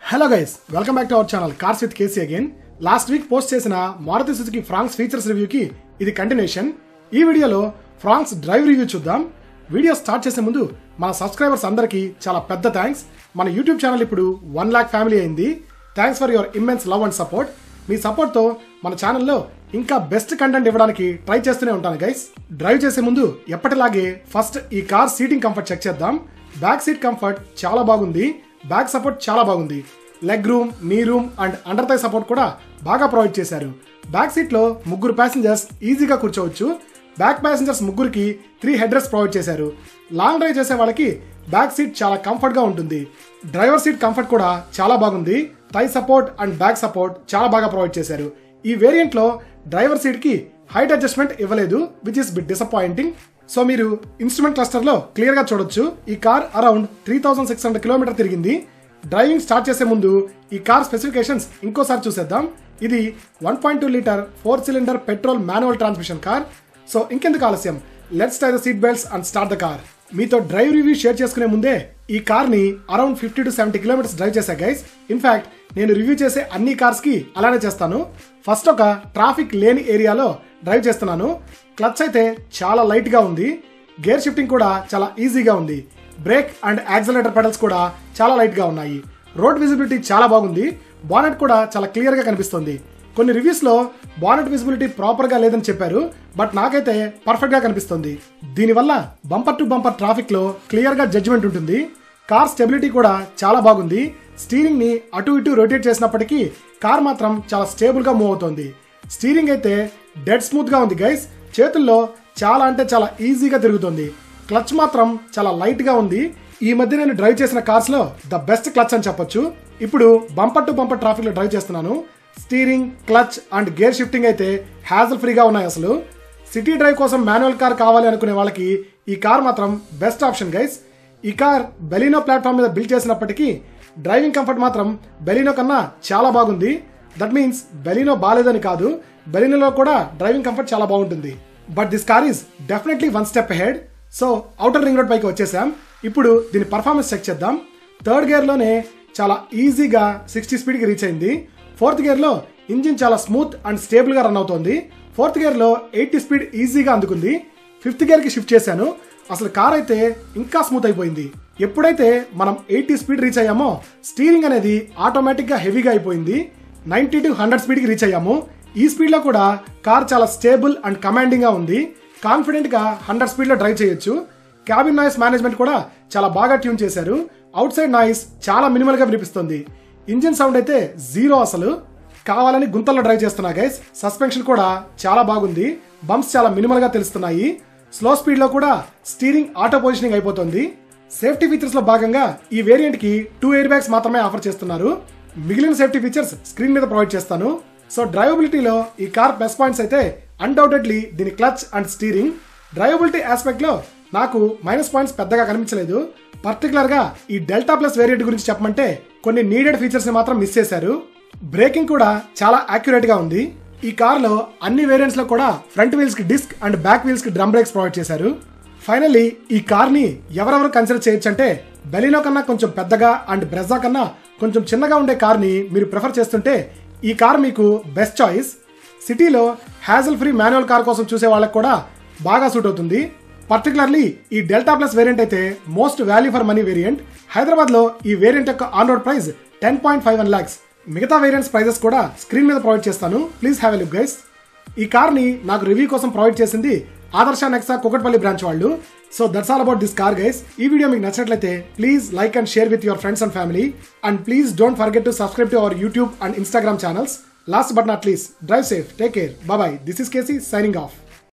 hello guys welcome back to our channel cars with KC again last week post చేసిన Maruti Suzuki Fronx features రివ్యూకి ఇది continuation ఈ వీడియోలో Fronx drive review చూద్దాం video start చేసే ముందు మన సబ్స్క్రైబర్స్ అందరికీ చాలా పెద్ద థ్యాంక్స్ మన యూట్యూబ్ ఛానల్ ఇప్పుడు వన్ లాక్ ఫ్యామిలీ అయింది thanks for your immense love and support మీ సపోర్ట్తో మన ఛానల్లో ఇంకా బెస్ట్ కంటెంట్ ఇవ్వడానికి ట్రై చేస్తూనే ఉంటాను గైస్ డ్రైవ్ చేసే ముందు ఎప్పటిలాగే ఫస్ట్ ఈ కార్ సీటింగ్ కంఫర్ట్ చెక్ చేద్దాం బ్యాక్ సీట్ కంఫర్ట్ చాలా బాగుంది బ్యాక్ సపోర్ట్ చాలా బాగుంది leg room knee room and under thigh support కూడా బాగా ప్రొవైడ్ చేశారు బ్యాక్ సీట్ లో ముగ్గురు ప్యాసింజర్స్ ఈజీగా కూర్చోవచ్చు బ్యాక్ ప్యాసింజర్స్ ముగ్గురికి త్రీ హెడ్ రెస్ట్ ప్రొవైడ్ చేశారు లాంగ్ డ్రైవ్ చేసే వాళ్ళకి బ్యాక్ సీట్ చాలా కంఫర్ట్ గా ఉంటుంది డ్రైవర్ సీట్ కంఫర్ట్ కూడా చాలా బాగుంది thigh support and back support చాలా బాగా ప్రొవైడ్ చేశారు ఈ వేరియంట్ లో డ్రైవర్ సీట్ కి హైట్ అడ్జస్ట్మెంట్ ఇవ్వలేదు which is bit disappointing so మీరు ఇన్స్ట్రుమెంట్ క్లస్టర్ లో క్లియర్ గా చూడొచ్చు ఈ car around three thousand six hundred kilometre తిరిగింది డ్రైవింగ్ స్టార్ట్ చేసే ముందు ఈ కార్ స్పెసిఫికేషన్స్ ఇంకోసారి చూసేద్దాం ఇది one point two litre four cylinder petrol manual transmission car so ఇంకెందుకు ఆలస్యం let's tie the seat belts and start the car మీతో డ్రైవ్ రివ్యూ షేర్ చేసుకునే ముందే ఈ కార్ ని around fifty to seventy kilometres drive చేశా గైస్ ఇన్ఫాక్ట్ నేను review చేసే అన్ని కార్స్ కి అలానే చేస్తాను ఫస్ట్ ఒక ట్రాఫిక్ లేని ఏరియాలో డ్రైవ్ చేస్తున్నాను క్లచ్ అయితే చాలా లైట్ గా ఉంది గేర్ షిఫ్టింగ్ కూడా చాలా ఈజీగా ఉంది బ్రేక్ అండ్ యాక్సిలేటర్ పెడల్స్ కూడా చాలా లైట్ గా ఉన్నాయి రోడ్ విజిబిలిటీ చాలా బాగుంది బానెట్ కూడా చాలా క్లియర్ గా కనిపిస్తుంది కొన్ని రివ్యూస్ లో బానెట్ విజిబిలిటీ ప్రాపర్ గా లేదని చెప్పారు బట్ నాకైతే పర్ఫెక్ట్ గా కనిపిస్తుంది దీనివల్ల బంపర్ టు బంపర్ ట్రాఫిక్ లో క్లియర్ గా జడ్జిమెంట్ ఉంటుంది కార్ స్టెబిలిటీ కూడా చాలా బాగుంది స్టీరింగ్ ని అటు ఇటు రొటేట్ చేసినప్పటికీ కార్ మాత్రం చాలా స్టేబుల్ గా మూవ్ అవుతుంది స్టీరింగ్ అయితే డెడ్ స్మూత్ గా ఉంది గైస్ చేతుల్లో చాలా అంటే చాలా ఈజీగా తిరుగుతుంది క్లచ్ మాత్రం చాలా లైట్ గా ఉంది ఈ మధ్య నేను డ్రైవ్ చేసిన కార్స్ లో ద బెస్ట్ క్లచ్ అని చెప్పొచ్చు ఇప్పుడు బంపర్ టు బంపర్ ట్రాఫిక్ లో డ్రైవ్ చేస్తున్నాను steering clutch and gear shifting అయితే హ్యాజల్ ఫ్రీగా ఉన్నాయి అసలు సిటీ డ్రైవ్ కోసం మాన్యువల్ కార్ కావాలి అనుకునే వాళ్ళకి ఈ కార్ మాత్రం బెస్ట్ ఆప్షన్ గైస్ ఈ కార్ బెలినో ప్లాట్ఫామ్ మీద బిల్డ్ చేసినప్పటికీ డ్రైవింగ్ కంఫర్ట్ మాత్రం బెలినో కన్నా చాలా బాగుంది దట్ మీన్స్ బెలినో బాగాలేదని కాదు బెలినోలో కూడా డ్రైవింగ్ కంఫర్ట్ చాలా బాగుంటుంది but this car is definitely one step ahead so outer ring road పైకి వచ్చేసాం ఇప్పుడు దీని పర్ఫార్మెన్స్ చెక్ చేద్దాం థర్డ్ గేర్లోనే చాలా ఈజీగా సిక్స్టీ స్పీడ్కి రీచ్ అయింది ఫోర్త్ గేర్లో ఇంజిన్ చాలా స్మూత్ అండ్ స్టేబుల్గా రన్ అవుతోంది ఫోర్త్ గేర్లో ఎయిటీ స్పీడ్ ఈజీగా అందుకుంది ఫిఫ్త్ గేర్కి షిఫ్ట్ చేశాను అసలు కార్ అయితే ఇంకా స్మూత్ అయిపోయింది ఎప్పుడైతే మనం ఎయిటీ స్పీడ్ రీచ్ అయ్యామో స్టీరింగ్ అనేది ఆటోమేటిక్గా హెవీగా అయిపోయింది నైన్టీ టు హండ్రెడ్ స్పీడ్కి రీచ్ అయ్యాము ఈ స్పీడ్లో కూడా కార్ చాలా స్టేబుల్ అండ్ కమాండింగ్గా ఉంది కాన్ఫిడెంట్గా హండ్రెడ్ స్పీడ్లో డ్రైవ్ చేయొచ్చు క్యాబిన్ నాయిస్ మేనేజ్మెంట్ కూడా చాలా బాగా ట్యూన్ చేశారు అవుట్ సైడ్ నాయిస్ చాలా మినిమల్గా వినిపిస్తుంది ఇంజిన్ సౌండ్ అయితే జీరో అసలు కావాలని గుంతల్లో డ్రైవ్ చేస్తున్నా గైస్ సస్పెన్షన్ కూడా చాలా బాగుంది బంప్స్ చాలా మినిమల్ గా తెలుస్తున్నాయి స్లో స్పీడ్ లో కూడా స్టీరింగ్ ఆటో పొజిషనింగ్ అయిపోతుంది సేఫ్టీ ఫీచర్స్ లో భాగంగా ఈ వేరియంట్ కి టూ ఎయిర్ బ్యాగ్స్ మాత్రమే ఆఫర్ చేస్తున్నారు మిగిలిన సేఫ్టీ ఫీచర్స్ స్క్రీన్ మీద ప్రొవైడ్ చేస్తాను సో డ్రైవబిలిటీలో ఈ కార్ ప్లస్ పాయింట్స్ అయితే అన్డౌటెడ్లీ దీని clutch and steering drivability aspect లో నాకు మైనస్ పాయింట్స్ పెద్దగా కనిపించలేదు పర్టికులర్ గా ఈ డెల్టా ప్లస్ వేరియంట్ గురించి చెప్పమంటే కొన్ని నీడెడ్ ఫీచర్స్ ని మాత్రం మిస్ చేశారు బ్రేకింగ్ కూడా చాలా యాక్యురేట్ గా ఉంది ఈ కార్ లో అన్ని వేరియంట్స్ లో కూడా ఫ్రంట్ వీల్స్ కి డిస్క్ అండ్ బ్యాక్ వీల్స్ కి డ్రమ్ బ్రేక్స్ ప్రొవైడ్ చేశారు ఫైనల్లీ ఈ కార్ ని ఎవరెవరు కన్సిడర్ చేయొచ్చు అంటే బెలినో కన్నా కొంచెం పెద్దగా అండ్ బ్రెజా కన్నా కొంచెం చిన్నగా ఉండే కార్ ని మీరు ప్రిఫర్ చేస్తుంటే ఈ కార్ మీకు బెస్ట్ చాయిస్ సిటీలో హ్యాజల్ ఫ్రీ మాన్యువల్ కార్ కోసం చూసే వాళ్ళకి కూడా బాగా సూట్ అవుతుంది పర్టికులర్లీ ఈ డెల్టా ప్లస్ వేరియంట్ అయితే most value for money variant Hyderabad లో ఈ వేరియంట్ యొక్క on road price ten point five one lakhs మిగతా వేరియంట్స్ ప్రైజెస్ కూడా స్క్రీన్ మీద ప్రొవైడ్ చేస్తాను please have a look guys ఈ కార్ ని నాకు రివ్యూ కోసం ప్రొవైడ్ చేసింది ఆదర్శ నెక్సా కుకట్పల్లి బ్రాంచ్ వాళ్ళు so that's all about this car guys ఈ వీడియో మీకు నచ్చినట్లయితే please like and share with your friends and family and please don't forget to subscribe to our YouTube and Instagram channels last but not least drive safe take care bye this is KC signing of